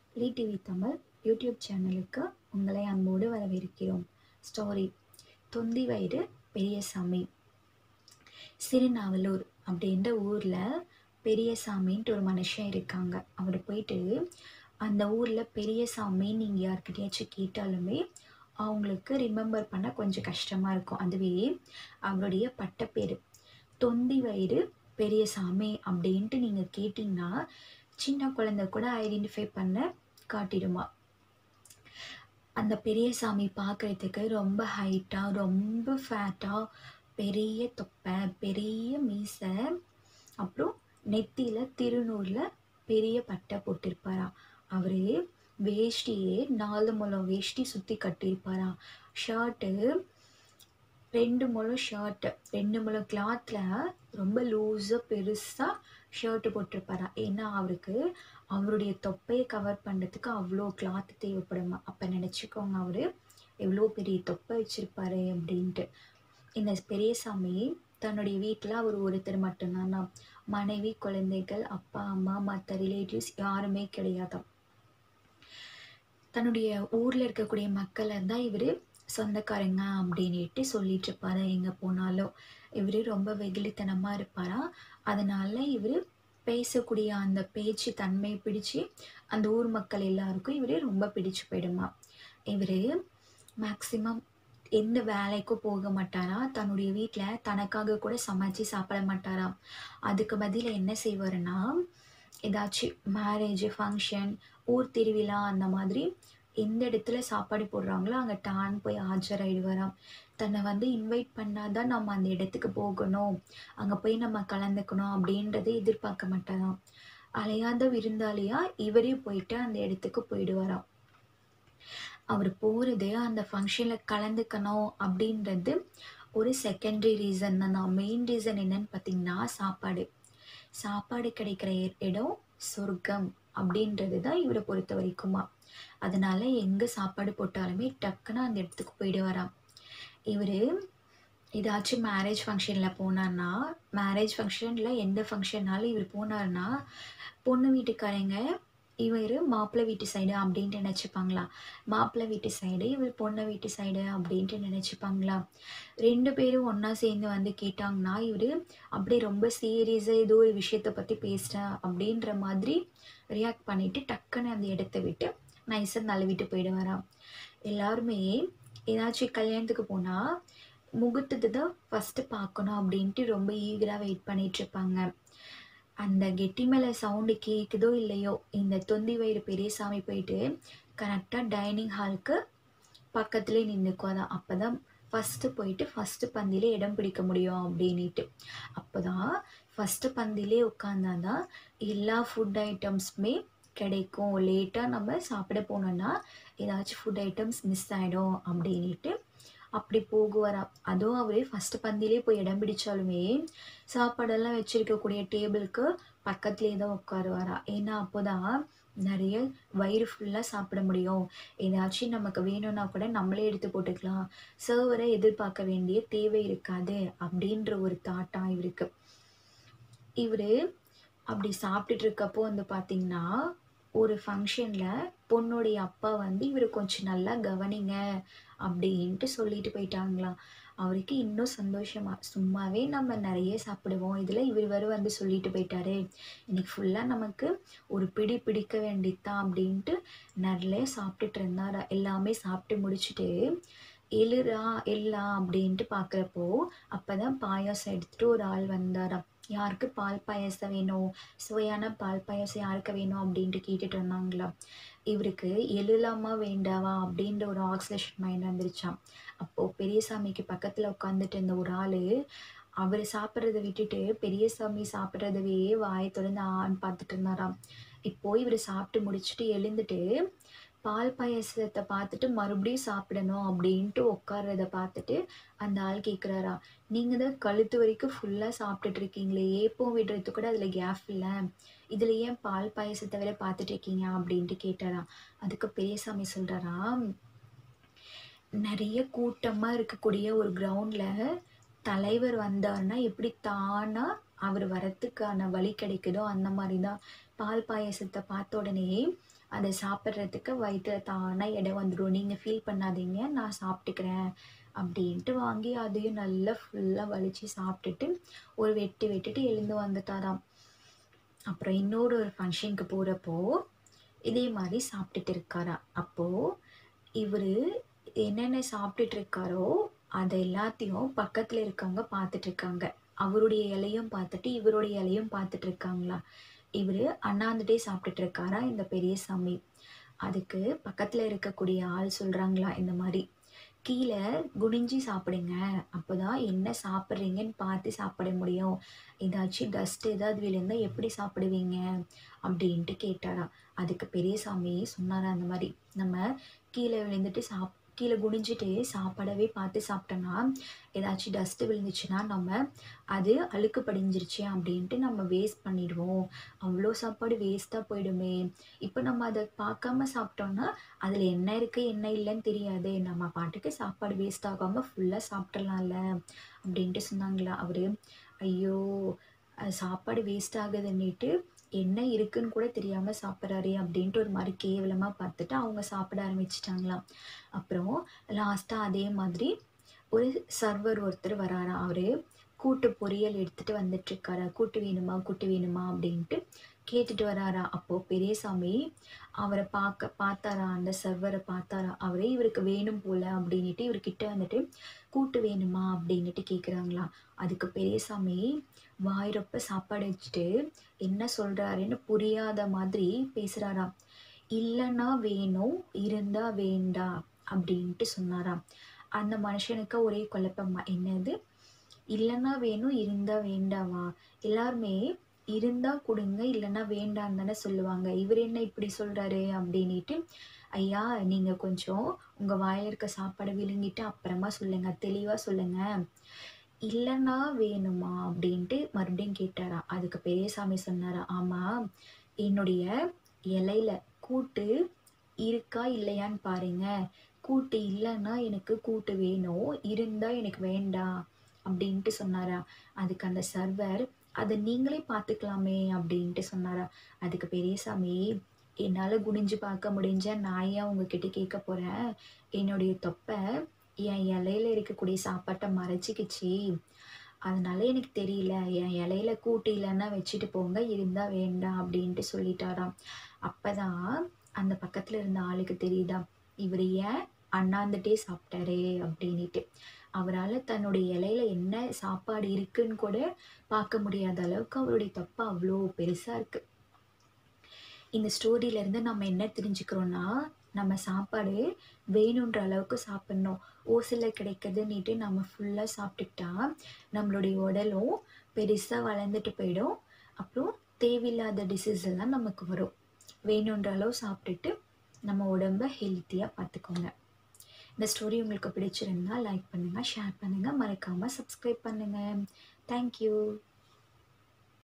லீ TV Tamil YouTube சேனலுக்கு உங்களை அன்போடு வரவேற்கிறோம் ஸ்டோரி தொந்தி வயிறு பெரியசாமி சிறுநாவலூர் அப்படின்ற ஊரில் பெரியசாமின்ட்டு ஒரு மனுஷன் இருக்காங்க அவர் போயிட்டு அந்த ஊரில் பெரியசாமின்னு நீங்கள் யார்கிட்டயாச்சும் கேட்டாலுமே அவங்களுக்கு ரிமெம்பர் பண்ண கொஞ்சம் கஷ்டமாக இருக்கும் அதுவே அவருடைய பட்டப்பேர் தொந்தி வயிறு பெரியசாமி அப்படின்ட்டு நீங்கள் கேட்டிங்கன்னா சின்ன குழந்தை கூட ஐடென்டிஃபை பண்ண காட்டிடுமா அந்த பெரியசாமி பார்க்குறதுக்கு ரொம்ப ஹைட்டாக ரொம்ப ஃபேட்டாக பெரிய தொப்பை பெரிய மீசை அப்புறம் நெத்தியில் திருநூறில் பெரிய பட்டை போட்டிருப்பாராம் அவர் வேஷ்டியே நாலு முழம் வேஷ்டி சுற்றி கட்டியிருப்பாராம் ஷர்ட்டு ரெண்டு முழம் ஷர்ட்டு ரெண்டு முழம் கிளாத்தில் ரொம்ப லூஸாக பெருசாக ஷர்ட்டு போட்டிருப்பாராம் ஏன்னா அவருக்கு அவருடைய தொப்பையை கவர் பண்ணுறதுக்கு அவ்வளோ கிளாத் தேவைப்படுமா அப்போ நினச்சிக்கோங்க அவர் எவ்வளோ பெரிய தொப்பை வச்சுருப்பாரு அப்படின்ட்டு இந்த பெரியசாமி தன்னுடைய வீட்டில் அவர் ஒருத்தர் மட்டும்தான் மனைவி குழந்தைகள் அப்பா அம்மா மற்ற ரிலேட்டிவ்ஸ் யாருமே கிடையாதாம் தன்னுடைய ஊரில் இருக்கக்கூடிய மக்களை தான் இவர் சொந்தக்காரங்க அப்படின்ட்டு சொல்லிட்டு இருப்பாரு எங்கே போனாலும் இவர் ரொம்ப வெகுளித்தனமாக இருப்பாரா அதனால இவர் பேசக்கூடிய அந்த பேச்சு தன்மையை பிடிச்சு அந்த ஊர் மக்கள் எல்லாருக்கும் இவர் ரொம்ப பிடிச்சு போயிடுமா இவர் மேக்சிமம் எந்த வேலைக்கும் போக மாட்டாரா தன்னுடைய வீட்டில் தனக்காக கூட சமைச்சு சாப்பிட மாட்டாராம் அதுக்கு பதில் என்ன செய்வாருன்னா ஏதாச்சும் மேரேஜ் ஃபங்க்ஷன் ஊர் திருவிழா அந்த மாதிரி எந்த இடத்துல சாப்பாடு போடுறாங்களோ அங்கே டான் போய் ஆஜராயிடுவாராம் தன்னை வந்து இன்வைட் பண்ணாதான் நம்ம அந்த இடத்துக்கு போகணும் அங்கே போய் நம்ம கலந்துக்கணும் அப்படின்றத எதிர்பார்க்க மாட்டாராம் அலையாத விருந்தாளியா இவரே போயிட்டு அந்த இடத்துக்கு போயிடுவாராம் அவர் போகிறது அந்த ஃபங்க்ஷனில் கலந்துக்கணும் அப்படின்றது ஒரு செகண்டரி ரீசன் தான் மெயின் ரீசன் என்னன்னு பார்த்தீங்கன்னா சாப்பாடு சாப்பாடு கிடைக்கிற இடம் சொர்க்கம் அப்படின்றது தான் இவரை பொறுத்த வரைக்குமா அதனால எங்கே சாப்பாடு போட்டாலுமே டக்குன்னு அந்த இடத்துக்கு போயிடுவாராம் இவர் ஏதாச்சும் மேரேஜ் ஃபங்க்ஷனில் போனார்னா மேரேஜ் ஃபங்க்ஷனில் எந்த ஃபங்க்ஷன்னாலும் இவர் போனார்னா பொண்ணு வீட்டுக்காரங்க இவர் மாப்பிள்ளை வீட்டு சைடு அப்படின்ட்டு நினச்சிப்பாங்களா மாப்பிள்ளை வீட்டு சைடு இவர் பொண்ணு வீட்டு சைடு அப்படின்ட்டு நினச்சிப்பாங்களா ரெண்டு பேரும் ஒன்றா சேர்ந்து வந்து கேட்டாங்கன்னா இவர் அப்படியே ரொம்ப சீரியஸாக ஏதோ ஒரு விஷயத்தை பற்றி பேசுகிறேன் அப்படின்ற மாதிரி ரியாக்ட் பண்ணிவிட்டு டக்குன்னு அந்த இடத்த விட்டு நைஸாக நழுவிட்டு போயிடுவாராம் எல்லாருமே ஏதாச்சும் கல்யாணத்துக்கு போனால் முகூர்த்தத்தை தான் ஃபஸ்ட்டு பார்க்கணும் அப்படின்ட்டு ரொம்ப ஈகராக வெயிட் பண்ணிகிட்ருப்பாங்க அந்த கெட்டி மேலே சவுண்டு கேட்குதோ இல்லையோ இந்த தொந்தி வயிறு பெரியசாமி போயிட்டு கரெக்டாக டைனிங் ஹாலுக்கு பக்கத்துலேயே நின்றுக்குவாதான் அப்போ தான் ஃபஸ்ட்டு போயிட்டு ஃபஸ்ட்டு பந்தியிலே இடம் பிடிக்க முடியும் அப்படின்ட்டு அப்போ தான் ஃபஸ்ட்டு பந்தியிலே உட்காந்தாதான் எல்லா ஃபுட் ஐட்டம்ஸுமே கிடைக்கும் லேட்டாக நம்ம சாப்பிட போனோன்னா ஏதாச்சும் ஃபுட் ஐட்டம்ஸ் மிஸ் ஆகிடும் அப்படின்ட்டு அப்படி போகுவாராம் அதுவும் அவர் ஃபஸ்ட்டு பந்தியிலே போய் இடம் பிடிச்சாலுமே சாப்பாடெல்லாம் வச்சுருக்கக்கூடிய டேபிளுக்கு பக்கத்துலேயே தான் உட்காருவாரா ஏன்னா அப்போ தான் நிறைய வயிறு ஃபுல்லாக சாப்பிட முடியும் ஏதாச்சும் நமக்கு வேணும்னா கூட நம்மளே எடுத்து போட்டுக்கலாம் சர்வரை எதிர்பார்க்க வேண்டிய தேவை இருக்காது அப்படின்ற ஒரு தாட்டாக இவருக்கு இவர் அப்படி சாப்பிட்டுட்டு இருக்கப்போ வந்து பார்த்திங்கன்னா ஒரு ஃபங்க்ஷனில் பொண்ணுடைய அப்பா வந்து இவர் கொஞ்சம் நல்லா கவனிங்க அப்படின்ட்டு சொல்லிட்டு போயிட்டாங்களாம் அவருக்கு இன்னும் சந்தோஷமா சும்மாவே நம்ம நிறைய சாப்பிடுவோம் இதில் இவர் வர வந்து சொல்லிட்டு போயிட்டாரு இன்னைக்கு ஃபுல்லாக நமக்கு ஒரு பிடி பிடிக்க வேண்டியதுதான் அப்படின்ட்டு நிறைய சாப்பிட்டுட்டு இருந்தார் எல்லாமே சாப்பிட்டு முடிச்சுட்டு எழுறா எல்லாம் அப்படின்ட்டு பார்க்குறப்போ அப்போ தான் பாயாசம் எடுத்துகிட்டு ஒரு ஆள் வந்தாராம் யாருக்கு பால் பாயாசம் வேணும் சுவையான பால் பாயாசம் யாருக்கு வேணும் அப்படின்ட்டு கேட்டுட்டு இருந்தாங்களா இவருக்கு எழுலாமா வேண்டாவா அப்படின்ற ஒரு ஆக்சிலேஷன் மைண்ட் வந்துருச்சான் அப்போது பெரியசாமிக்கு பக்கத்தில் உட்காந்துட்டு இருந்த ஒரு ஆள் அவர் சாப்பிட்றத விட்டுட்டு பெரியசாமி சாப்பிட்றதவே வாயை தொடர்ந்து ஆன்னு பார்த்துட்டு இருந்தாராம் இப்போ இவர் சாப்பிட்டு முடிச்சுட்டு எழுந்துட்டு பால் பாயசத்தை பார்த்துட்டு மறுபடியும் சாப்பிடணும் அப்படின்ட்டு உட்கார்றத பார்த்துட்டு அந்த ஆள் கேட்குறாரா நீங்கள் தான் கழுத்து வரைக்கும் ஃபுல்லாக சாப்பிட்டுட்டு இருக்கீங்களே ஏப்பம் விடுறது கூட அதில் கேப் இல்லை இதில் ஏன் பால் பாயசத்தை வேற பார்த்துட்டு இருக்கீங்க அப்படின்ட்டு கேட்டாரா அதுக்கு பெரியசாமி சொல்கிறாரா நிறைய கூட்டமாக இருக்கக்கூடிய ஒரு கிரவுண்டில் தலைவர் வந்தார்னா எப்படி தானாக அவர் வரத்துக்கான வழி கிடைக்குதோ அந்த மாதிரி தான் பால் பாயசத்தை பார்த்த உடனே அதை சாப்பிட்றதுக்கு வயித்துல தானா இடம் வந்துடும் நீங்கள் ஃபீல் பண்ணாதீங்க நான் சாப்பிட்டுக்கிறேன் அப்படின்ட்டு வாங்கி அதையும் நல்லா ஃபுல்லாக வலிச்சு சாப்பிட்டுட்டு ஒரு வெட்டு வெட்டுட்டு எழுந்து வந்துட்டாராம் அப்புறம் இன்னொரு ஒரு ஃபங்க்ஷனுக்கு போகிறப்போ இதே மாதிரி சாப்பிட்டுட்டு இருக்காரா அப்போது இவர் என்னென்ன சாப்பிட்டுட்டு இருக்காரோ அதை எல்லாத்தையும் பக்கத்தில் இருக்கவங்க பார்த்துட்டு இருக்காங்க அவருடைய இலையும் பார்த்துட்டு இவருடைய இலையும் பார்த்துட்டு இருக்காங்களா இவர் அண்ணாந்துட்டே சாப்பிட்டுட்டு இருக்காரா இந்த பெரிய சாமி அதுக்கு பக்கத்தில் இருக்கக்கூடிய ஆள் சொல்கிறாங்களா இந்த மாதிரி கீழே குனிஞ்சி சாப்பிடுங்க அப்போதான் என்ன சாப்பிட்றீங்கன்னு பார்த்து சாப்பிட முடியும் ஏதாச்சும் டஸ்ட் ஏதாவது விழுந்தா எப்படி சாப்பிடுவீங்க அப்படின்ட்டு கேட்டாரா அதுக்கு பெரியசாமி சொன்னாரா அந்த மாதிரி நம்ம கீழே விழுந்துட்டு சாப் கீழே குனிஞ்சிட்டு சாப்பாடவே பார்த்து சாப்பிட்டோன்னா ஏதாச்சும் டஸ்ட்டு விழுந்துச்சுன்னா நம்ம அது அழுக்கு படிஞ்சிருச்சு அப்படின்ட்டு நம்ம வேஸ்ட் பண்ணிடுவோம் அவ்வளோ சாப்பாடு வேஸ்ட்டாக போயிடுமே இப்போ நம்ம அதை பார்க்காம சாப்பிட்டோன்னா அதில் என்ன இருக்குது என்ன இல்லைன்னு தெரியாது நம்ம பாட்டுக்கு சாப்பாடு வேஸ்ட் ஆகாமல் ஃபுல்லாக சாப்பிட்றலாம்ல அப்படின்ட்டு சொன்னாங்களா அவர் ஐயோ அது சாப்பாடு வேஸ்ட் ஆகுதுன்னுட்டு என்ன இருக்குன்னு கூட தெரியாமல் சாப்பிட்றாரு அப்படின்ட்டு ஒரு மாதிரி கேவலமாக பார்த்துட்டு அவங்க சாப்பிட ஆரம்பிச்சிட்டாங்களாம் அப்புறம் லாஸ்ட்டாக அதே மாதிரி ஒரு சர்வர் ஒருத்தர் வராரா அவர் கூட்டு பொரியல் எடுத்துகிட்டு வந்துட்டுருக்காரா கூட்டு வேணுமா கூட்டு வேணுமா அப்படின்ட்டு கேட்டுட்டு வராரா அப்போது பெரியசாமி அவரை பார்க்க பார்த்தாரா அந்த சர்வரை பார்த்தாரா அவரே இவருக்கு வேணும் போல அப்படின்ட்டு இவர்கிட்ட வந்துட்டு கூட்டு வேணுமா அப்படின்னுட்டு கேட்குறாங்களா அதுக்கு பெரியசாமி வாயிரப்ப சாப்பாடு வச்சுட்டு என்ன சொல்கிறாருன்னு புரியாத மாதிரி பேசுகிறாராம் இல்லைன்னா வேணும் இருந்தா வேண்டா அப்படின்ட்டு சொன்னாராம் அந்த மனுஷனுக்கு ஒரே குழப்பமா என்னது இல்லைன்னா வேணும் இருந்தா வேண்டாவா எல்லாருமே இருந்தா கொடுங்க இல்லைன்னா வேண்டான்னு தானே சொல்லுவாங்க இவர் என்ன இப்படி சொல்றாரு அப்படின்ட்டு ஐயா நீங்க கொஞ்சம் உங்க வாயில இருக்க சாப்பாடை விழுங்கிட்டு அப்புறமா சொல்லுங்க தெளிவா சொல்லுங்க இல்லைன்னா வேணுமா அப்படின்ட்டு மறுபடியும் கேட்டாரா அதுக்கு பெரியசாமி சொன்னாரா ஆமா என்னுடைய இலையில கூட்டு இருக்கா இல்லையான்னு பாருங்க கூட்டு இல்லைன்னா எனக்கு கூட்டு வேணும் இருந்தா எனக்கு வேண்டாம் அப்படின்ட்டு சொன்னாரா அதுக்கு அந்த சர்வர் அதை நீங்களே பார்த்துக்கலாமே அப்படின்ட்டு சொன்னாரா அதுக்கு பெரியசாமி என்னால் குனிஞ்சு பார்க்க முடிஞ்ச நான் ஏன் உங்ககிட்ட கேட்க போகிறேன் என்னுடைய தொப்பை என் இலையில இருக்கக்கூடிய சாப்பாட்டை மறைச்சிக்கிச்சு அதனால எனக்கு தெரியல என் இலையில கூட்டு இல்லைன்னா வச்சுட்டு போங்க இருந்தா வேண்டாம் அப்படின்ட்டு சொல்லிட்டாராம் அப்பதான் அந்த பக்கத்துல இருந்த ஆளுக்கு தெரியுதா இவர் ஏன் அண்ணாந்துட்டே சாப்பிட்டாரு அப்படின்ட்டு அவரால் தன்னுடைய இலையில என்ன சாப்பாடு இருக்குன்னு கூட பார்க்க முடியாத அளவுக்கு அவருடைய தப்பு அவ்வளோ பெருசா இருக்கு இந்த ஸ்டோரியில இருந்து நம்ம என்ன தெரிஞ்சுக்கிறோம்னா நம்ம சாப்பாடு வேணுன்ற அளவுக்கு சாப்பிடணும் ஓசில கிடைக்குதுன்னுட்டு நம்ம ஃபுல்லாக சாப்பிட்டுக்கிட்டா நம்மளுடைய உடலும் பெருசாக வளர்ந்துட்டு போயிடும் அப்புறம் தேவையில்லாத டிசீஸ் எல்லாம் நமக்கு வரும் வேணுன்ற அளவு சாப்பிட்டுட்டு நம்ம உடம்ப ஹெல்த்தியாக பார்த்துக்கோங்க இந்த ஸ்டோரி உங்களுக்கு பிடிச்சிருந்தா லைக் பண்ணுங்கள் ஷேர் பண்ணுங்கள் மறக்காமல் சப்ஸ்கிரைப் பண்ணுங்கள் தேங்க்யூ